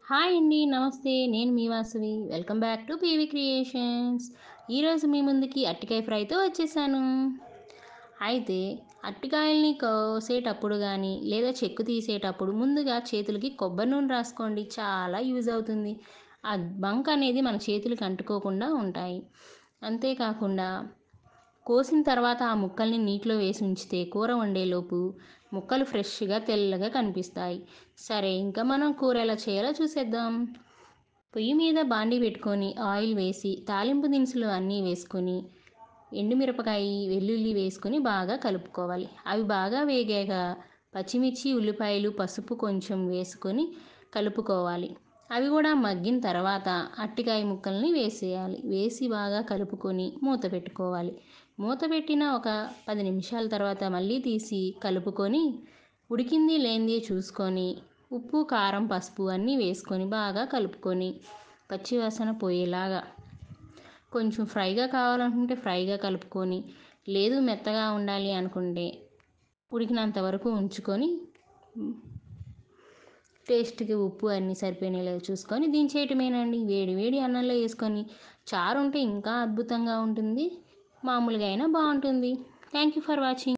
hi అండి నమస్తే నేను మీ Vasavi welcome back to PV Creations ఈరోజు మీ ముందుకి అట్టికాయ ఫ్రైతో వచ్చేసాను అయితే అట్టికాయల్ని కోసేటప్పుడు కానీ లేదా చెక్కు తీసేటప్పుడు ముందుగా చేతులకి కొబ్బరి నూనె రాసుకోండి చాలా యూజ్ అవుతుంది ఆ బంక్ అనేది మన చేతులకి అంటుకోకుండా ఉంటాయి అంతేకాకుండా కోసిన తర్వాత ఆ ముక్కల్ని నీటిలో వేసి ఉంచితే కూర వండేలోపు ముక్కలు ఫ్రెష్గా తెల్లగా కనిపిస్తాయి సరే ఇంకా మనం కూర ఎలా చేయాలో చూసేద్దాం పొయ్యి మీద బాండి పెట్టుకొని ఆయిల్ వేసి తాలింపు దినుసులు అన్నీ వేసుకొని ఎండుమిరపకాయ వెల్లుల్లి వేసుకొని బాగా కలుపుకోవాలి అవి బాగా వేగాక పచ్చిమిర్చి ఉల్లిపాయలు పసుపు కొంచెం వేసుకొని కలుపుకోవాలి అవి కూడా మగ్గిన తర్వాత అట్టికాయ ముక్కల్ని వేసేయాలి వేసి బాగా కలుపుకొని మూత పెట్టుకోవాలి మూత పెట్టిన ఒక పది నిమిషాల తర్వాత మళ్ళీ తీసి కలుపుకొని ఉడికింది లేనిది చూసుకొని ఉప్పు కారం పసుపు అన్నీ వేసుకొని బాగా కలుపుకొని పచ్చివాసన పోయేలాగా కొంచెం ఫ్రైగా కావాలనుకుంటే ఫ్రైగా కలుపుకొని లేదు మెత్తగా ఉండాలి అనుకుంటే ఉడికినంత వరకు ఉంచుకొని టేస్ట్కి ఉప్పు అన్నీ సరిపోయినాయి చూసుకొని దించేయటమేనండి వేడి వేడి అన్నంలో వేసుకొని చారు ఉంటే ఇంకా అద్భుతంగా ఉంటుంది మామూలుగా అయినా బాగుంటుంది థ్యాంక్ యూ ఫర్ వాచింగ్